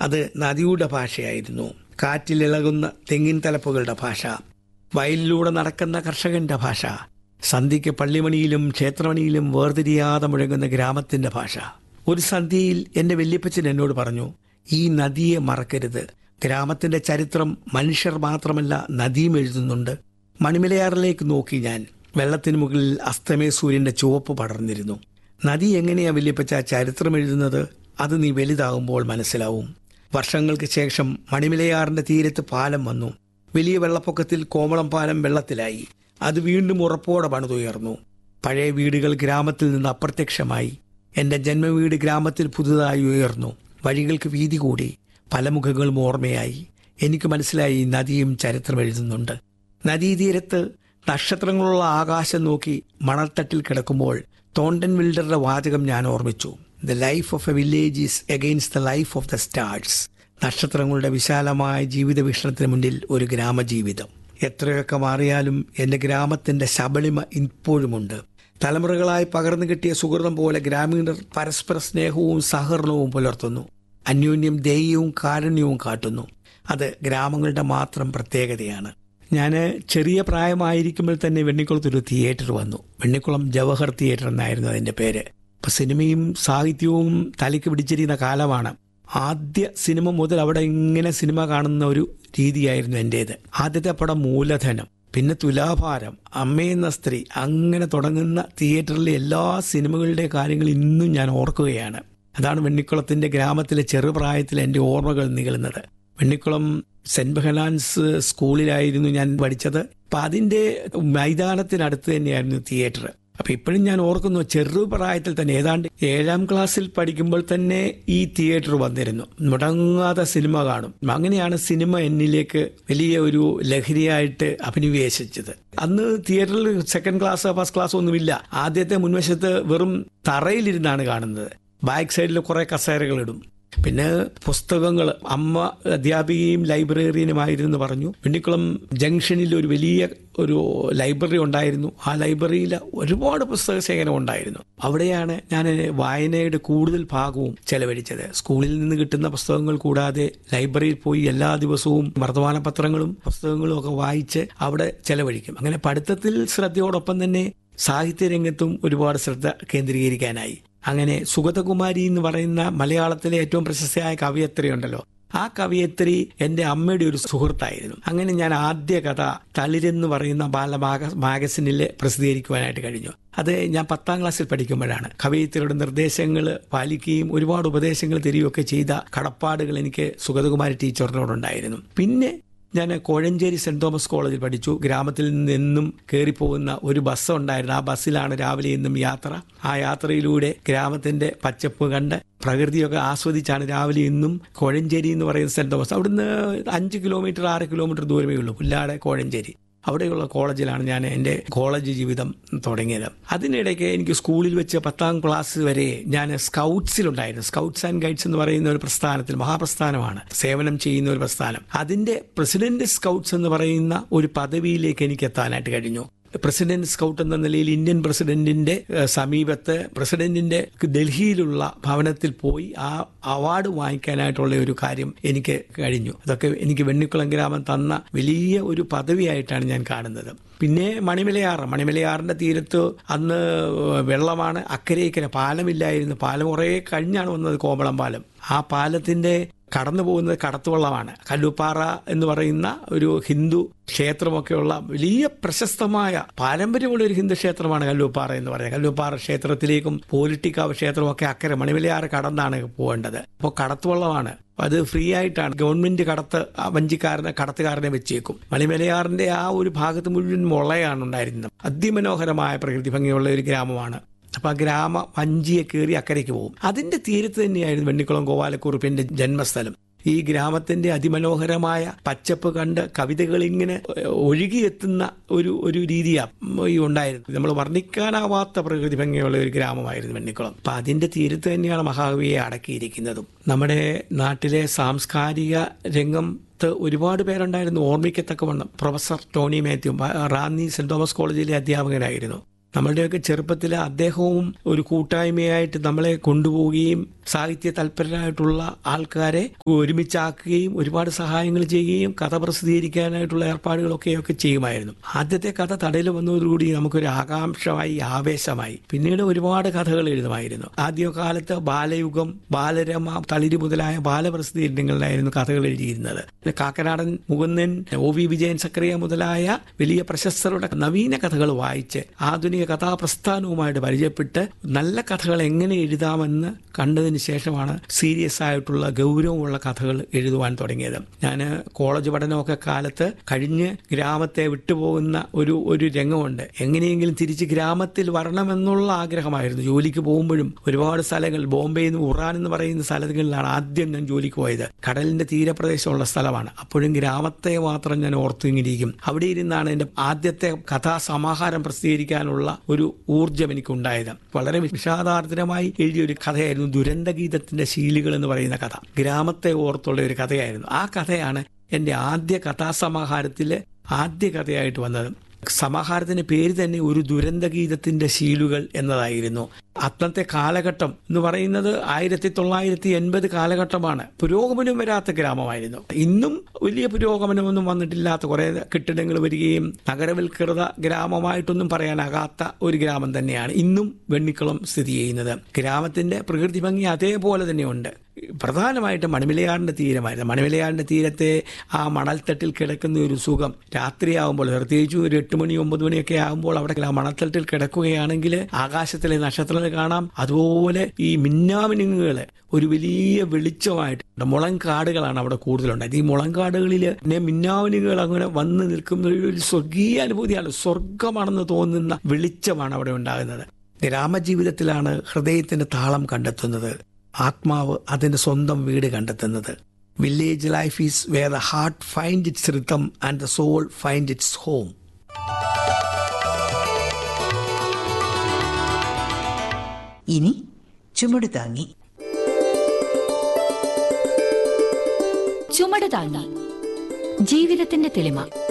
അത് നദിയുടെ ഭാഷയായിരുന്നു കാറ്റിലിളകുന്ന തെങ്ങിൻ തലപ്പുകളുടെ ഭാഷ വയലിലൂടെ നടക്കുന്ന കർഷകന്റെ ഭാഷ സന്ധ്യയ്ക്ക് പള്ളിമണിയിലും ക്ഷേത്രമണിയിലും വേർതിരിയാതെ മുഴങ്ങുന്ന ഗ്രാമത്തിന്റെ ഭാഷ ഒരു സന്ധ്യയിൽ എന്റെ വല്യപ്പച്ചൻ എന്നോട് പറഞ്ഞു ഈ നദിയെ മറക്കരുത് ഗ്രാമത്തിന്റെ ചരിത്രം മനുഷ്യർ മാത്രമല്ല നദിയും എഴുതുന്നുണ്ട് മണിമലയാറിലേക്ക് നോക്കി ഞാൻ വെള്ളത്തിന് മുകളിൽ അസ്തമയ സൂര്യന്റെ ചുവപ്പ് പടർന്നിരുന്നു നദി എങ്ങനെയാ വല്യപ്പച്ച ചരിത്രം എഴുതുന്നത് അത് നീ വലുതാകുമ്പോൾ മനസ്സിലാവും വർഷങ്ങൾക്ക് ശേഷം മണിമലയാറിന്റെ തീരത്ത് പാലം വന്നു വലിയ വെള്ളപ്പൊക്കത്തിൽ കോമളം പാലം വെള്ളത്തിലായി അത് വീണ്ടും ഉറപ്പോടെ പണിതുയർന്നു പഴയ വീടുകൾ ഗ്രാമത്തിൽ നിന്ന് അപ്രത്യക്ഷമായി എന്റെ ജന്മവീട് ഗ്രാമത്തിൽ പുതുതായി ഉയർന്നു വഴികൾക്ക് വീതി കൂടി പല മുഖങ്ങളും ഓർമ്മയായി എനിക്ക് മനസ്സിലായി നദിയും ചരിത്രം എഴുതുന്നുണ്ട് നദീതീരത്ത് നക്ഷത്രങ്ങളുള്ള ആകാശം നോക്കി മണൽത്തട്ടിൽ കിടക്കുമ്പോൾ തോണ്ടൻ വിൽഡറുടെ വാചകം ഞാൻ ഓർമ്മിച്ചു the life of a village is against the life of the stars നക്ഷത്രങ്ങളുടെ വിശാലമായ ജീവിത വീക്ഷണത്തിന് മുന്നിൽ ഒരു ഗ്രാമജീവിതം എത്രയൊക്കെ മാറിയാലും എൻ്റെ ഗ്രാമത്തിൻ്റെ ശബളിമ ഇപ്പോഴുമുണ്ട് തലമുറകളായി പകർന്നു കിട്ടിയ സുഹൃതം പോലെ ഗ്രാമീണർ പരസ്പര സ്നേഹവും സഹകരണവും പുലർത്തുന്നു അന്യോന്യം ദയവും കാരുണ്യവും കാട്ടുന്നു അത് ഗ്രാമങ്ങളുടെ മാത്രം പ്രത്യേകതയാണ് ഞാൻ ചെറിയ പ്രായമായിരിക്കുമ്പോൾ തന്നെ വെണ്ണിക്കുളത്തൊരു തിയേറ്റർ വന്നു വെണ്ണിക്കുളം ജവഹർ തിയേറ്റർ എന്നായിരുന്നു അതിൻ്റെ പേര് ഇപ്പം സിനിമയും സാഹിത്യവും തലയ്ക്ക് പിടിച്ചിരിക്കുന്ന കാലമാണ് ആദ്യ സിനിമ മുതൽ അവിടെ ഇങ്ങനെ സിനിമ കാണുന്ന ഒരു രീതിയായിരുന്നു എൻ്റേത് ആദ്യത്തെ പടം മൂലധനം പിന്നെ തുലാഭാരം അമ്മയെന്ന സ്ത്രീ അങ്ങനെ തുടങ്ങുന്ന തിയേറ്ററിലെ എല്ലാ സിനിമകളുടെ കാര്യങ്ങൾ ഇന്നും ഞാൻ ഓർക്കുകയാണ് അതാണ് വെണ്ണിക്കുളത്തിന്റെ ഗ്രാമത്തിലെ ചെറുപ്രായത്തിൽ എൻ്റെ ഓർമ്മകൾ നികളുന്നത് വെണ്ണിക്കുളം സെന്റ് ബെഹലാൻസ് സ്കൂളിലായിരുന്നു ഞാൻ പഠിച്ചത് അപ്പൊ അതിന്റെ മൈതാനത്തിനടുത്ത് തന്നെയായിരുന്നു തിയേറ്റർ അപ്പൊ ഇപ്പോഴും ഞാൻ ഓർക്കുന്നു ചെറുപ്രായത്തിൽ തന്നെ ഏതാണ്ട് ഏഴാം ക്ലാസ്സിൽ പഠിക്കുമ്പോൾ തന്നെ ഈ തിയേറ്റർ വന്നിരുന്നു മുടങ്ങാതെ സിനിമ കാണും അങ്ങനെയാണ് സിനിമ എന്നിലേക്ക് വലിയ ഒരു ലഹരിയായിട്ട് അഭിനിവേശിച്ചത് അന്ന് തിയേറ്ററിൽ സെക്കൻഡ് ക്ലാസ് ഫസ്റ്റ് ക്ലാസ് ഒന്നുമില്ല ആദ്യത്തെ മുൻവശത്ത് വെറും തറയിലിരുന്നാണ് കാണുന്നത് ബാക്ക് സൈഡിൽ കുറെ കസേരകൾ ഇടും പിന്നെ പുസ്തകങ്ങൾ അമ്മ അധ്യാപികയും ലൈബ്രറിയനുമായിരുന്നു പറഞ്ഞു വെണ്ണിക്കുളം ജംഗ്ഷനിൽ ഒരു വലിയ ഒരു ലൈബ്രറി ഉണ്ടായിരുന്നു ആ ലൈബ്രറിയിൽ ഒരുപാട് പുസ്തക ശേഖരം ഉണ്ടായിരുന്നു അവിടെയാണ് ഞാൻ വായനയുടെ കൂടുതൽ ഭാഗവും ചെലവഴിച്ചത് സ്കൂളിൽ നിന്ന് കിട്ടുന്ന പുസ്തകങ്ങൾ കൂടാതെ ലൈബ്രറിയിൽ പോയി എല്ലാ ദിവസവും വർത്തമാന പത്രങ്ങളും പുസ്തകങ്ങളും ഒക്കെ വായിച്ച് അവിടെ ചെലവഴിക്കും അങ്ങനെ പഠിത്തത്തിൽ ശ്രദ്ധയോടൊപ്പം തന്നെ സാഹിത്യരംഗത്തും ഒരുപാട് ശ്രദ്ധ കേന്ദ്രീകരിക്കാനായി അങ്ങനെ സുഗതകുമാരി എന്ന് പറയുന്ന മലയാളത്തിലെ ഏറ്റവും പ്രശസ്തയായ കവിയത്രി ഉണ്ടല്ലോ ആ കവിയത്രി എൻ്റെ അമ്മയുടെ ഒരു സുഹൃത്തായിരുന്നു അങ്ങനെ ഞാൻ ആദ്യ കഥ തളിരെന്ന് പറയുന്ന ബാലമാഗ മാഗസിനിൽ പ്രസിദ്ധീകരിക്കുവാനായിട്ട് കഴിഞ്ഞു അത് ഞാൻ പത്താം ക്ലാസ്സിൽ പഠിക്കുമ്പോഴാണ് കവിയത്രിയുടെ നിർദ്ദേശങ്ങൾ പാലിക്കുകയും ഒരുപാട് ഉപദേശങ്ങൾ തരികയൊക്കെ ചെയ്ത കടപ്പാടുകൾ എനിക്ക് സുഗതകുമാരി ടീച്ചറിനോടുണ്ടായിരുന്നു പിന്നെ ഞാൻ കോഴഞ്ചേരി സെന്റ് തോമസ് കോളേജിൽ പഠിച്ചു ഗ്രാമത്തിൽ നിന്നും കയറിപ്പോകുന്ന ഒരു ബസ് ഉണ്ടായിരുന്നു ആ ബസ്സിലാണ് രാവിലെ എന്നും യാത്ര ആ യാത്രയിലൂടെ ഗ്രാമത്തിന്റെ പച്ചപ്പ് കണ്ട് പ്രകൃതിയൊക്കെ ആസ്വദിച്ചാണ് രാവിലെ ഇന്നും കോഴഞ്ചേരി എന്ന് പറയുന്ന സെന്റ് തോമസ് അവിടുന്ന് അഞ്ച് കിലോമീറ്റർ ആറ് കിലോമീറ്റർ ദൂരമേ ഉള്ളൂ പുല്ലാട് കോഴഞ്ചേരി അവിടെയുള്ള കോളേജിലാണ് ഞാൻ എൻ്റെ കോളേജ് ജീവിതം തുടങ്ങിയത് അതിനിടയ്ക്ക് എനിക്ക് സ്കൂളിൽ വെച്ച് പത്താം ക്ലാസ് വരെ ഞാൻ സ്കൗട്ട്സിലുണ്ടായിരുന്നു സ്കൗട്ട്സ് ആൻഡ് ഗൈഡ്സ് എന്ന് പറയുന്ന ഒരു പ്രസ്ഥാനത്തിൽ മഹാപ്രസ്ഥാനമാണ് സേവനം ചെയ്യുന്ന ഒരു പ്രസ്ഥാനം അതിന്റെ പ്രസിഡന്റ് സ്കൗട്ട്സ് എന്ന് പറയുന്ന ഒരു പദവിയിലേക്ക് എനിക്ക് എത്താനായിട്ട് കഴിഞ്ഞു പ്രസിഡന്റ് സ്കൗട്ട് എന്ന നിലയിൽ ഇന്ത്യൻ പ്രസിഡന്റിന്റെ സമീപത്ത് പ്രസിഡന്റിന്റെ ഡൽഹിയിലുള്ള ഭവനത്തിൽ പോയി ആ അവാർഡ് വാങ്ങിക്കാനായിട്ടുള്ള ഒരു കാര്യം എനിക്ക് കഴിഞ്ഞു അതൊക്കെ എനിക്ക് വെണ്ണിക്കുളം ഗ്രാമം തന്ന വലിയ ഒരു പദവിയായിട്ടാണ് ഞാൻ കാണുന്നത് പിന്നെ മണിമലയാറ് മണിമലയാറിന്റെ തീരത്ത് അന്ന് വെള്ളമാണ് അക്കരെ ഇക്കരെ പാലമില്ലായിരുന്നു പാലം കുറേ കഴിഞ്ഞാണ് വന്നത് കോമളം പാലം ആ പാലത്തിന്റെ കടന്നു പോകുന്നത് കടത്തുവള്ളമാണ് കല്ലുപ്പാറ എന്ന് പറയുന്ന ഒരു ഹിന്ദു ക്ഷേത്രമൊക്കെയുള്ള വലിയ പ്രശസ്തമായ പാരമ്പര്യമുള്ള ഒരു ഹിന്ദു ക്ഷേത്രമാണ് കല്ലൂപ്പാറ എന്ന് പറയുന്നത് കല്ലൂപ്പാറ ക്ഷേത്രത്തിലേക്കും പോലിറ്റിക്കാവ് ക്ഷേത്രമൊക്കെ അക്കരെ മണിമലയാറ് കടന്നാണ് പോകേണ്ടത് അപ്പോൾ കടത്തുവള്ളമാണ് അത് ഫ്രീ ആയിട്ടാണ് ഗവൺമെന്റ് കടത്ത് വഞ്ചിക്കാരനെ കടത്തുകാരനെ വെച്ചേക്കും മണിമലയാറിന്റെ ആ ഒരു ഭാഗത്ത് മുഴുവൻ മുളയാണ് ഉണ്ടായിരുന്നത് അതിമനോഹരമായ പ്രകൃതി ഭംഗിയുള്ള ഒരു ഗ്രാമമാണ് അപ്പൊ ആ ഗ്രാമ വഞ്ചിയെ കയറി അക്കരയ്ക്ക് പോകും അതിന്റെ തീരത്ത് തന്നെയായിരുന്നു വെണ്ണിക്കുളം ഗോപാലക്കുറുപ്പിന്റെ ജന്മസ്ഥലം ഈ ഗ്രാമത്തിന്റെ അതിമനോഹരമായ പച്ചപ്പ് കണ്ട് കവിതകൾ ഇങ്ങനെ ഒഴുകിയെത്തുന്ന ഒരു ഒരു രീതിയാ ഈ ഉണ്ടായിരുന്നു നമ്മൾ വർണ്ണിക്കാനാവാത്ത പ്രകൃതി ഭംഗിയുള്ള ഒരു ഗ്രാമമായിരുന്നു വെണ്ണിക്കുളം അപ്പൊ അതിന്റെ തീരത്ത് തന്നെയാണ് മഹാകവിയെ അടക്കിയിരിക്കുന്നതും നമ്മുടെ നാട്ടിലെ സാംസ്കാരിക രംഗം ഒരുപാട് പേരുണ്ടായിരുന്നു ഓർമ്മിക്കത്തക്കവണ്ണം പ്രൊഫസർ ടോണി മാത്യു റാന്നി സെന്റ് തോമസ് കോളേജിലെ അധ്യാപകനായിരുന്നു നമ്മളുടെയൊക്കെ ചെറുപ്പത്തിൽ അദ്ദേഹവും ഒരു കൂട്ടായ്മയായിട്ട് നമ്മളെ കൊണ്ടുപോവുകയും സാഹിത്യ തൽപരരായിട്ടുള്ള ആൾക്കാരെ ഒരുമിച്ചാക്കുകയും ഒരുപാട് സഹായങ്ങൾ ചെയ്യുകയും കഥ പ്രസിദ്ധീകരിക്കാനായിട്ടുള്ള ഏർപ്പാടുകളൊക്കെ ഒക്കെ ചെയ്യുമായിരുന്നു ആദ്യത്തെ കഥ തടയിൽ വന്നതോടുകൂടി നമുക്കൊരു ആകാംക്ഷമായി ആവേശമായി പിന്നീട് ഒരുപാട് കഥകൾ എഴുതുമായിരുന്നു ആദ്യകാലത്ത് ബാലയുഗം ബാലരമ തളിരി മുതലായ ബാലപ്രസിദ്ധീകരണങ്ങളിലായിരുന്നു കഥകൾ എഴുതിയിരുന്നത് പിന്നെ കാക്കനാടൻ മുകുന്ദൻ ഒ വി വിജയൻ സക്രിയ മുതലായ വലിയ പ്രശസ്തരുടെ നവീന കഥകൾ വായിച്ച് ആധുനിക കഥാപ്രസ്ഥാനവുമായിട്ട് പരിചയപ്പെട്ട് നല്ല കഥകൾ എങ്ങനെ എഴുതാമെന്ന് കണ്ടതിന് ശേഷമാണ് സീരിയസ് ആയിട്ടുള്ള ഗൗരവമുള്ള കഥകൾ എഴുതുവാൻ തുടങ്ങിയത് ഞാൻ കോളേജ് പഠനമൊക്കെ കാലത്ത് കഴിഞ്ഞ് ഗ്രാമത്തെ വിട്ടുപോകുന്ന ഒരു ഒരു രംഗമുണ്ട് എങ്ങനെയെങ്കിലും തിരിച്ച് ഗ്രാമത്തിൽ വരണമെന്നുള്ള ആഗ്രഹമായിരുന്നു ജോലിക്ക് പോകുമ്പോഴും ഒരുപാട് സ്ഥലങ്ങൾ ബോംബെയിൽ നിന്ന് ഉറാൻ എന്ന് പറയുന്ന സ്ഥലങ്ങളിലാണ് ആദ്യം ഞാൻ ജോലിക്ക് പോയത് കടലിന്റെ തീരപ്രദേശമുള്ള സ്ഥലമാണ് അപ്പോഴും ഗ്രാമത്തെ മാത്രം ഞാൻ ഓർത്തു ഇങ്ങിരിക്കും അവിടെ ഇരുന്നാണ് എൻ്റെ ആദ്യത്തെ കഥാസമാഹാരം പ്രസിദ്ധീകരിക്കാനുള്ള ഒരു ഊർജം എനിക്കുണ്ടായത് വളരെ വിഷാദാർദ്രമായി എഴുതിയ ഒരു കഥയായിരുന്നു ദുരന്തഗീതത്തിന്റെ ശീലുകൾ എന്ന് പറയുന്ന കഥ ഗ്രാമത്തെ ഓർത്തുള്ള ഒരു കഥയായിരുന്നു ആ കഥയാണ് എൻ്റെ ആദ്യ കഥാസമാഹാരത്തിലെ ആദ്യ കഥയായിട്ട് വന്നത് സമാഹാരത്തിന്റെ പേര് തന്നെ ഒരു ദുരന്തഗീതത്തിന്റെ ശീലുകൾ എന്നതായിരുന്നു അന്നത്തെ കാലഘട്ടം എന്ന് പറയുന്നത് ആയിരത്തി തൊള്ളായിരത്തി എൺപത് കാലഘട്ടമാണ് പുരോഗമനം വരാത്ത ഗ്രാമമായിരുന്നു ഇന്നും വലിയ പുരോഗമനമൊന്നും വന്നിട്ടില്ലാത്ത കുറെ കെട്ടിടങ്ങൾ വരികയും നഗരവൽകൃത ഗ്രാമമായിട്ടൊന്നും പറയാനാകാത്ത ഒരു ഗ്രാമം തന്നെയാണ് ഇന്നും വെണ്ണിക്കുളം സ്ഥിതി ചെയ്യുന്നത് ഗ്രാമത്തിന്റെ പ്രകൃതി ഭംഗി അതേപോലെ തന്നെയുണ്ട് പ്രധാനമായിട്ടും മണിമലയാറിന്റെ തീരമായിരുന്നു മണിമലയാറിന്റെ തീരത്തെ ആ മണൽത്തട്ടിൽ കിടക്കുന്ന ഒരു സുഖം രാത്രിയാകുമ്പോൾ പ്രത്യേകിച്ചും ഒരു എട്ട് മണി ഒമ്പത് മണിയൊക്കെ ആകുമ്പോൾ അവിടെ ആ മണൽത്തട്ടിൽ കിടക്കുകയാണെങ്കിൽ ആകാശത്തിലെ നക്ഷത്രങ്ങൾ കാണാം അതുപോലെ ഈ മിന്നാമിനുങ്ങുകൾ ഒരു വലിയ വെളിച്ചമായിട്ട് മുളങ്കാടുകളാണ് അവിടെ കൂടുതലുണ്ടായത് ഈ മുളങ്കാടുകളിൽ പിന്നെ മിന്നാമിനുകൾ അങ്ങനെ വന്ന് നിൽക്കുന്ന ഒരു സ്വർഗീയ അനുഭൂതിയാണ് സ്വർഗമാണെന്ന് തോന്നുന്ന വെളിച്ചമാണ് അവിടെ ഉണ്ടാകുന്നത് ഗ്രാമജീവിതത്തിലാണ് ഹൃദയത്തിന്റെ താളം കണ്ടെത്തുന്നത് ആത്മാവ് അതിന്റെ സ്വന്തം വീട് കണ്ടെത്തുന്നത് village life is where the heart find its rhythm and the soul find its home ഇനി ചുമട് താങ്ങി ചുമട് താങ്ങി ജീവിതത്തിന്റെ തെളിമ